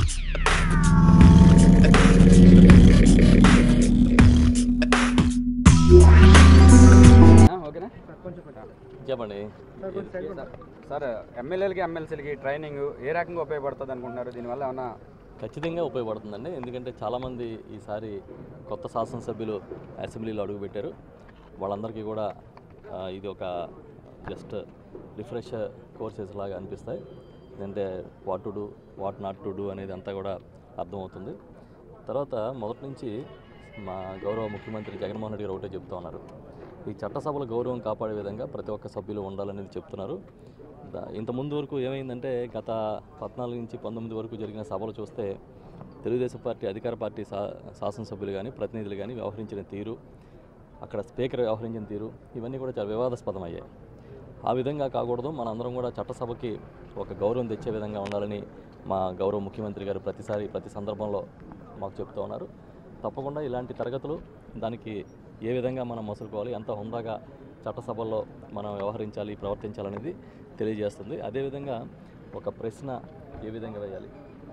ఓకేనా చెప్పండి సార్ ఎమ్మెల్యేలకి ఎమ్మెల్సీలకి ట్రైనింగ్ ఏ రకంగా ఉపయోగపడుతుంది అనుకుంటున్నారు దీనివల్ల ఏమన్నా ఖచ్చితంగా ఉపయోగపడుతుందండి ఎందుకంటే చాలామంది ఈసారి కొత్త శాసనసభ్యులు అసెంబ్లీలో అడుగుపెట్టారు వాళ్ళందరికీ కూడా ఆ, ఇది ఒక జస్ట్ రిఫ్రెష్ కోర్సెస్ లాగా అనిపిస్తాయి ఎందుకంటే what to do what not to do అనేది అంతా కూడా అర్థమవుతుంది తర్వాత మొదటి నుంచి మా గౌరవ ముఖ్యమంత్రి జగన్మోహన్ రెడ్డి గారు ఒకటే చెప్తా ఉన్నారు ఈ చట్టసభల గౌరవం కాపాడే విధంగా ప్రతి ఒక్క సభ్యులు ఉండాలనేది చెప్తున్నారు దా- ఇంత ముందు వరకు ఏమైందంటే గత పద్నాలుగు నుంచి పంతొమ్మిది వరకు జరిగిన సభలు చూస్తే తెలుగుదేశం పార్టీ అధికార పార్టీ శా శాసనసభ్యులు కానీ ప్రతినిధులు కానీ వ్యవహరించిన తీరు అక్కడ స్పీకర్ వ్యవహరించిన తీరు ఇవన్నీ కూడా చాలా వివాదాస్పదం అయ్యాయి ఆ విధంగా కాకూడదు మనందరం కూడా చట్టసభకి ఒక గౌరవం తెచ్చే విధంగా ఉండాలని మా గౌరవ ముఖ్యమంత్రి గారు ప్రతిసారి ప్రతి సందర్భంలో మాకు చెప్తూ ఉన్నారు తప్పకుండా ఇలాంటి తరగతులు దానికి ఏ విధంగా మనం మసులుకోవాలి ఎంత హుందాగా చట్టసభల్లో మనం వ్యవహరించాలి ప్రవర్తించాలనేది తెలియజేస్తుంది అదేవిధంగా ఒక ప్రశ్న ఏ విధంగా వేయాలి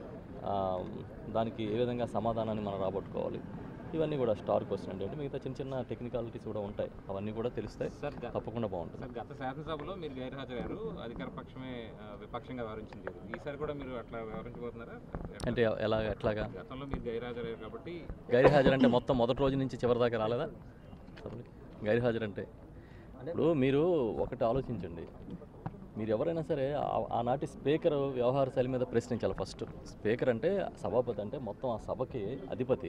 ఆ, దానికి ఏ విధంగా సమాధానాన్ని మనం రాబట్టుకోవాలి ఇవన్నీ కూడా స్టార్ క్వశ్చన్ అంటే మిగతా చిన్న చిన్న టెక్నికాలిటీస్ కూడా ఉంటాయి అవన్నీ కూడా తెలుస్తాయి సార్ గ- తప్పకుండా బాగుంటుంది సార్ గత శాసనసభలో మీరు గైర్హాజరయ్యారు అధికార పక్షమే ఆ, విపక్షంగా వ్యవహరించింది ఈసారి కూడా మీరు అట్లా వ్యవహరించబోతున్నారా అంటే ఎలా ఎట్లాగా గతంలో మీరు గైర్హాజరయ్యారు కాబట్టి గైర్హాజరు అంటే మొత్తం మొదటి రోజు నుంచి చివరి దాకా రాలేదా సభలకి గైర్హాజరు అంటే ఇప్పుడు మీరు ఒకటి ఆలోచించండి మీరు ఎవరైనా సరే ఆ- ఆనాటి స్పీకర్ వ్యవహార శైలి మీద ప్రశ్నించాలి ఫస్ట్ స్పీకర్ అంటే సభాపతి అంటే మొత్తం ఆ సభకి అధిపతి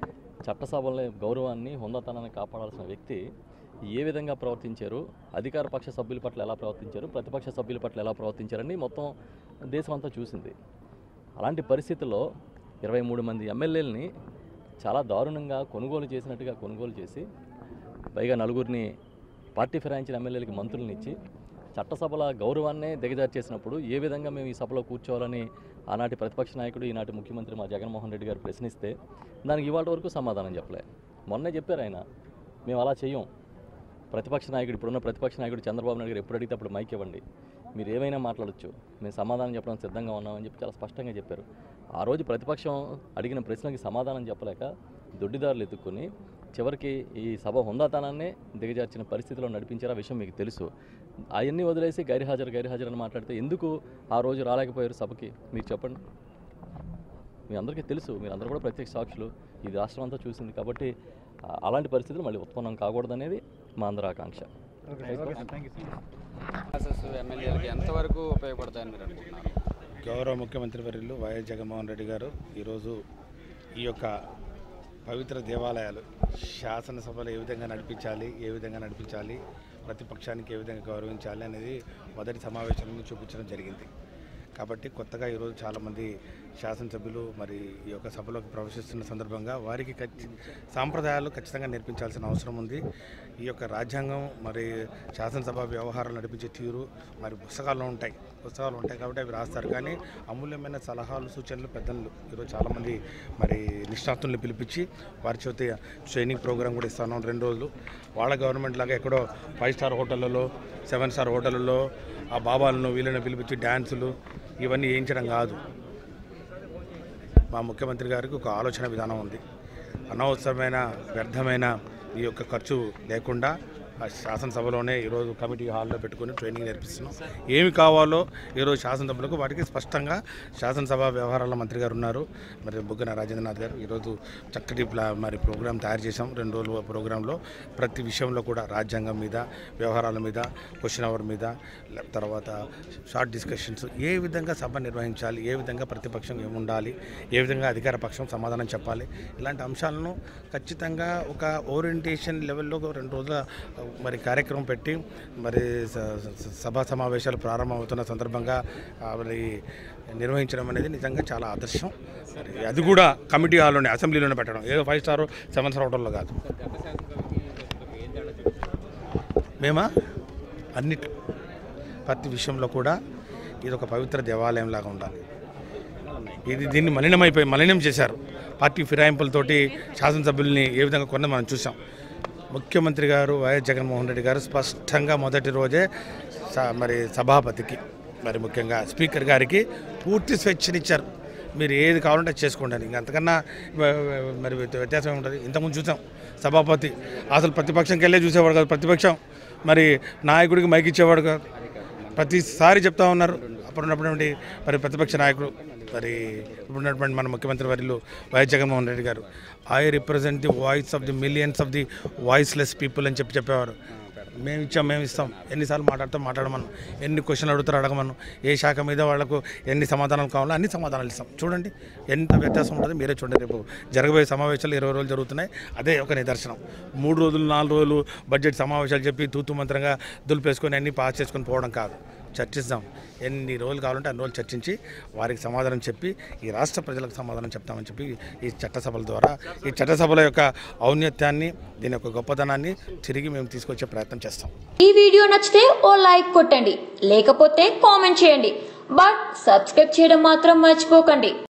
చట్టసభల గౌరవాన్ని హుందాతనాన్ని కాపాడాల్సిన వ్యక్తి ఏ విధంగా ప్రవర్తించారు అధికార పక్ష సభ్యుల పట్ల ఎలా ప్రవర్తించారు ప్రతిపక్ష సభ్యుల పట్ల ఎలా ప్రవర్తించారని మొత్తం దేశం అంతా చూసింది అలాంటి పరిస్థితుల్లో ఇరవై మూడు మంది ఎమ్మెల్యేలని చాలా దారుణంగా కొనుగోలు చేసినట్టుగా కొనుగోలు చేసి పైగా నలుగురిని పార్టీ ఫిరాయించిన ఎమ్మెల్యేలకి మంత్రులను ఇచ్చి చట్టసభల గౌరవాన్నే దిగజార్చేసినప్పుడు ఏ విధంగా మేము ఈ సభలో కూర్చోవాలని ఆనాటి ప్రతిపక్ష నాయకుడు ఈనాటి ముఖ్యమంత్రి మా జగన్మోహన్ రెడ్డి గారు ప్రశ్నిస్తే దానికి ఇవాళ వరకు సమాధానం చెప్పలే మొన్నే చెప్పారు ఆయన మేము అలా చెయ్యం ప్రతిపక్ష నాయకుడు ఇప్పుడున్న ప్రతిపక్ష నాయకుడు చంద్రబాబు నాయుడు గారు ఎప్పుడు అడిగితే అప్పుడు మైక్ ఇవ్వండి మీరు ఏమైనా మాట్లాడొచ్చు మేము సమాధానం చెప్పడం సిద్ధంగా ఉన్నామని చెప్పి చాలా స్పష్టంగా చెప్పారు ఆ రోజు ప్రతిపక్షం అడిగిన ప్రశ్నకి సమాధానం చెప్పలేక దొడ్డిదారులు ఎత్తుక్కొని చివరికి ఈ సభ హుందాతనాన్నే దిగజార్చిన పరిస్థితిలో నడిపించారు ఆ విషయం మీకు తెలుసు అవన్నీ వదిలేసి గైర్హాజరు గైర్హాజరు అని మాట్లాడితే ఎందుకు ఆ రోజు రాలేకపోయారు సభకి మీరు చెప్పండి మీ అందరికీ తెలుసు మీరు అందరూ కూడా ప్రత్యక్ష సాక్షులు ఇది రాష్ట్రం అంతా చూసింది కాబట్టి ఆ, అలాంటి పరిస్థితులు మళ్ళీ ఉత్పన్నం కాకూడదనేది మా అందరి ఆకాంక్ష క్లాసెస్ ఎమ్మెల్యేలకి ఎంతవరకు ఉపయోగపడతాయని మీరు అనుకుంటున్నారు గౌరవ ముఖ్యమంత్రి వర్యులు వైఎస్ జగన్మోహన్ రెడ్డి గారు ఈరోజు ఈ యొక్క పవిత్ర దేవాలయాలు శాసనసభలో ఏ విధంగా నడిపించాలి ఏ విధంగా నడిపించాలి ప్రతిపక్షానికి ఏ విధంగా గౌరవించాలి అనేది మొదటి సమావేశంలో చూపించడం జరిగింది కాబట్టి కొత్తగా ఈరోజు చాలామంది శాసనసభ్యులు మరి ఈ యొక్క సభలోకి ప్రవేశిస్తున్న సందర్భంగా వారికి ఖచ్చి సాంప్రదాయాలు ఖచ్చితంగా నేర్పించాల్సిన అవసరం ఉంది ఈ యొక్క రాజ్యాంగం మరి శాసనసభ వ్యవహారాలు నడిపించే తీరు మరి పుస్తకాల్లో ఉంటాయి పుస్తకాలు ఉంటాయి కాబట్టి అవి రాస్తారు కానీ అమూల్యమైన సలహాలు సూచనలు పెద్దలు ఈరోజు చాలామంది మరి నిష్ణాతుల్ని పిలిపించి వారి చేత ట్రైనింగ్ ప్రోగ్రామ్ కూడా ఇస్తాను రెండు రోజులు వాళ్ళ గవర్నమెంట్ లాగా ఎక్కడో ఫైవ్ స్టార్ హోటళ్ళలో సెవెన్ స్టార్ హోటళ్ళలో ఆ బాబాలను వీళ్ళని పిలిపించి డ్యాన్సులు ఇవన్నీ వేయించడం కాదు మా ముఖ్యమంత్రి గారికి ఒక ఆలోచన విధానం ఉంది అనవసరమైన వ్యర్థమైన ఈ యొక్క ఖర్చు లేకుండా ఆ శాసనసభలోనే ఈరోజు కమిటీ హాల్లో పెట్టుకొని ట్రైనింగ్ నేర్పిస్తున్నాం ఏమి కావాలో ఈరోజు శాసనసభలకు వాటికి స్పష్టంగా శాసనసభ వ్యవహారాల మంత్రి గారు ఉన్నారు మరి బుగ్గన రాజేంద్రనాథ్ గారు ఈరోజు చక్కటి ప్లా మరి ప్రోగ్రాం తయారు చేశాం రెండు రోజుల ప్రోగ్రాంలో ప్రతి విషయంలో కూడా రాజ్యాంగం మీద వ్యవహారాల మీద క్వశ్చన్ అవర్ మీద ల- తర్వాత షార్ట్ డిస్కషన్స్ ఏ విధంగా సభ నిర్వహించాలి ఏ విధంగా ప్రతిపక్షం ఏముండాలి ఏ విధంగా అధికార పక్షం సమాధానం చెప్పాలి ఇలాంటి అంశాలను ఖచ్చితంగా ఒక ఓరియంటేషన్ లెవెల్లో ఒక రెండు రోజుల మరి కార్యక్రమం పెట్టి మరి స- స- సభా సమావేశాలు ప్రారంభమవుతున్న సందర్భంగా ఆ, మరి నిర్వహించడం అనేది నిజంగా చాలా ఆదర్శం మరి అది కూడా కమిటీ హాల్లోనే అసెంబ్లీలోనే పెట్టడం ఏదో ఫైవ్ స్టార్ సెవెన్ స్టార్ హోటల్లో కాదు గత శాసనసభకి ఈ శాసనసభకి ఏం తేడా చూపిస్తారు మేమా అన్నిటి ప్రతి విషయంలో కూడా ఇది ఒక పవిత్ర దేవాలయం లాగా ఉండాలి ఇది దీన్ని మలినమైపోయి మలినం చేశారు పార్టీ ఫిరాయింపులతోటి శాసనసభ్యుల్ని ఏ విధంగా కొన్న మనం చూసాం ముఖ్యమంత్రి గారు వైఎస్ జగన్మోహన్ రెడ్డి గారు స్పష్టంగా మొదటి రోజే స- మరి సభాపతికి మరి ముఖ్యంగా స్పీకర్ గారికి పూర్తి స్వేచ్ఛనిచ్చారు మీరు ఏది కావాలంటే అది చేసుకోండి అని ఇంకా అంతకన్నా వ- వ- మరి వ్యత్యాసం ఉంటుంది ఇంతకుముందు చూసాం సభాపతి అసలు ప్రతిపక్షంకి వెళ్ళే చూసేవాడు కాదు ప్రతిపక్షం మరి నాయకుడికి మైక్ ఇచ్చేవాడు కాదు ప్రతిసారి చెప్తా ఉన్నారు అప్పుడు ఉన్నటువంటి మరి ప్రతిపక్ష నాయకుడు మరి ఇప్పుడున్నటువంటి మన ముఖ్యమంత్రి వర్యులు వైఎస్ జగన్మోహన్ రెడ్డి గారు I represent the voice of the millions of the voiceless people అని చెప్పి చెప్పేవారు మేము ఇచ్చాం మేము ఇస్తాం ఎన్నిసార్లు మాట్లాడతాం మాట్లాడమను ఎన్ని క్వశ్చన్లు అడుగుతారో అడగమను ఏ శాఖ మీద వాళ్ళకు ఎన్ని సమాధానాలు కావాలో అన్ని సమాధానాలు ఇస్తాం చూడండి ఎంత వ్యత్యాసం ఉంటుంది మీరే చూడండి రేపు జరగబోయే సమావేశాలు ఇరవై రోజులు జరుగుతున్నాయి అదే ఒక నిదర్శనం మూడు రోజులు నాలుగు రోజులు బడ్జెట్ సమావేశాలు చెప్పి తూతు మంత్రంగా దులిపేసుకొని అన్ని పాస్ చేసుకొని పోవడం కాదు చర్చిస్తాం ఎన్ని రోజులు కావాలంటే అన్ని రోజులు చర్చించి వారికి సమాధానం చెప్పి ఈ రాష్ట్ర ప్రజలకు సమాధానం చెప్తామని చెప్పి ఈ చట్టసభల ద్వారా ఈ చట్టసభల యొక్క ఔన్నత్యాన్ని దీని యొక్క గొప్పతనాన్ని తిరిగి మేము తీసుకొచ్చే ప్రయత్నం చేస్తాం ఈ వీడియో నచ్చితే ఓ లైక్ కొట్టండి లేకపోతే కామెంట్ చేయండి బట్ సబ్స్క్రైబ్ చేయడం మాత్రం మర్చిపోకండి